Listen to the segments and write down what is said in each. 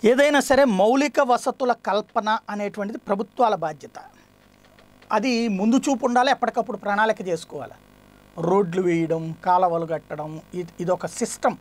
ఏదైనా సరే మౌలిక వసతుల కల్పన అనేటువంటిది ప్రభుత్వాల బాధ్యత అది ముందు చూపు ఉండాలి ఎప్పటికప్పుడు ప్రణాళిక చేసుకోవాలి రోడ్లు వేయడం కాలవలు కట్టడం ఇది ఇదొక సిస్టమ్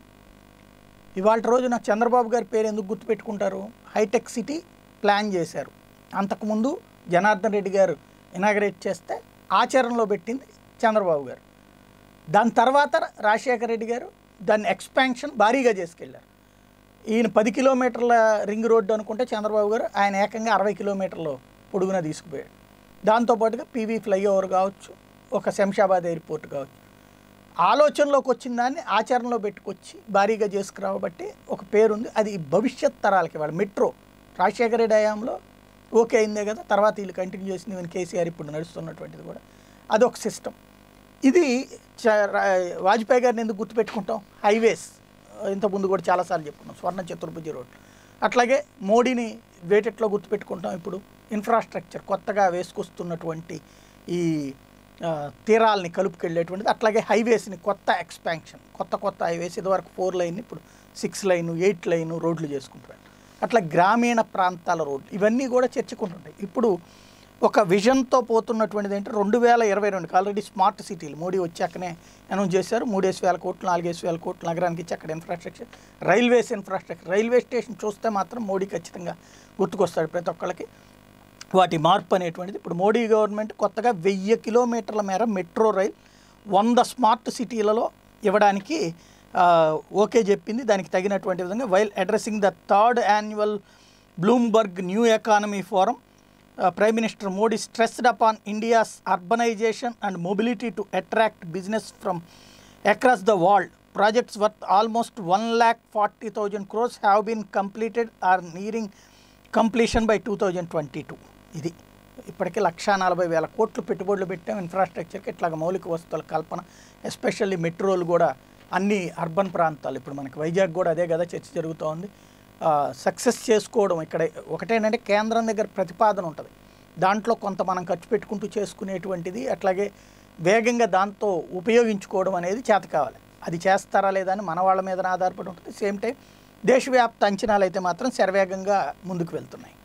ఇవాళ రోజున చంద్రబాబు గారి పేరు ఎందుకు గుర్తుపెట్టుకుంటారు హైటెక్ సిటీ ప్లాన్ చేశారు అంతకుముందు జనార్దన్ రెడ్డి గారు ఇనాగరేట్ చేస్తే ఆచరణలో పెట్టింది చంద్రబాబు గారు దాని తర్వాత రాజశేఖర రెడ్డి గారు దాన్ని ఎక్స్పాన్షన్ భారీగా చేసుకెళ్ళారు ఈయన పది కిలోమీటర్ల రింగ్ రోడ్డు అనుకుంటే చంద్రబాబు గారు ఆయన ఏకంగా అరవై కిలోమీటర్లు పొడుగున తీసుకుపోయాడు దాంతోపాటుగా పీవీ ఫ్లైఓవర్ కావచ్చు ఒక శంషాబాద్ ఎయిర్పోర్ట్ కావచ్చు ఆలోచనలోకి వచ్చిన దాన్ని ఆచరణలో పెట్టుకొచ్చి భారీగా చేసుకురాబట్టి ఒక పేరుంది అది భవిష్యత్ తరాలకి వాళ్ళు మెట్రో రాజశేఖర రెడ్డి హయాంలో ఓకే అయిందే కదా తర్వాత వీళ్ళు కంటిన్యూ చేసింది ఈవెన్ కేసీఆర్ ఇప్పుడు నడుస్తున్నటువంటిది కూడా అదొక సిస్టమ్ ఇది చ- రా- వాజ్పేయి గారిని ఎందుకు గుర్తుపెట్టుకుంటాం హైవేస్ ఇంతకుముందు కూడా చాలాసార్లు చెప్పుకున్నాం స్వర్ణ చతుర్భుజి రోడ్ అట్లాగే మోడీని వేటెట్లో గుర్తుపెట్టుకుంటాం ఇప్పుడు ఇన్ఫ్రాస్ట్రక్చర్ కొత్తగా వేసుకొస్తున్నటువంటి ఈ ఆ, తీరాలని కలుపుకెళ్ళేటువంటిది అట్లాగే హైవేస్ని కొత్త ఎక్స్పాన్షన్ కొత్త కొత్త హైవేస్ ఇదివరకు ఫోర్ లైన్ ఇప్పుడు సిక్స్ లైన్ ఎయిట్ లైన్ రోడ్లు చేసుకుంటున్నారు అట్లా గ్రామీణ ప్రాంతాల రోడ్లు ఇవన్నీ కూడా చర్చకుంటుంటాయి ఇప్పుడు ఒక విజన్తో పోతున్నటువంటిది ఏంటి రెండు వేల ఇరవై రెండుకి ఆల్రెడీ స్మార్ట్ సిటీలు మోడీ వచ్చాకనే అనౌన్స్ చేశారు మూడేసి వేల కోట్లు నాలుగేసి వేల కోట్లు నగరానికి ఇచ్చి అక్కడ infrastructure railways infrastructure railway station చూస్తే మాత్రం మోడీ ఖచ్చితంగా గుర్తుకొస్తాడు ప్రతి ఒక్కళ్ళకి వాటి మార్పు అనేటువంటిది ఇప్పుడు మోడీ గవర్నమెంట్ కొత్తగా వెయ్యి కిలోమీటర్ల మేర మెట్రో రైల్ వంద స్మార్ట్ సిటీలలో ఇవ్వడానికి ఆ, ఓకే చెప్పింది దానికి తగినటువంటి విధంగా while addressing the third annual Bloomberg new economy forum prime minister Modi stressed upon India's urbanisation and mobility to attract business from across the world projects worth almost one lakh forty thousand crores have been completed or nearing completion by two thousand twenty two ఇది ఇప్పటికే లక్షా నలభై వేల కోట్లు పెట్టుబడులు పెట్టాం ఇన్ఫ్రాస్ట్రక్చర్కి ఇట్లాగ మౌలిక వస్తువుల కల్పన ఎస్పెషల్లీ మెట్రోలు కూడా అన్ని అర్బన్ ప్రాంతాలు ఇప్పుడు మనకి వైజాగ్ కూడా అదే కదా చర్చ జరుగుతూ ఉంది సక్సెస్ చేసుకోవడం ఇక్కడ ఒకటేంటంటే కేంద్రం దగ్గర ప్రతిపాదన ఉంటుంది దాంట్లో కొంత మనం ఖర్చు పెట్టుకుంటూ చేసుకునేటువంటిది అట్లాగే వేగంగా దాంతో ఉపయోగించుకోవడం అనేది చేత కావాలి అది చేస్తారా లేదా అని మన వాళ్ళ మీద ఆధారపడి ఉంటుంది సేమ్ టైం దేశవ్యాప్త అంచనాలు అయితే మాత్రం శరవేగంగా ముందుకు వెళ్తున్నాయి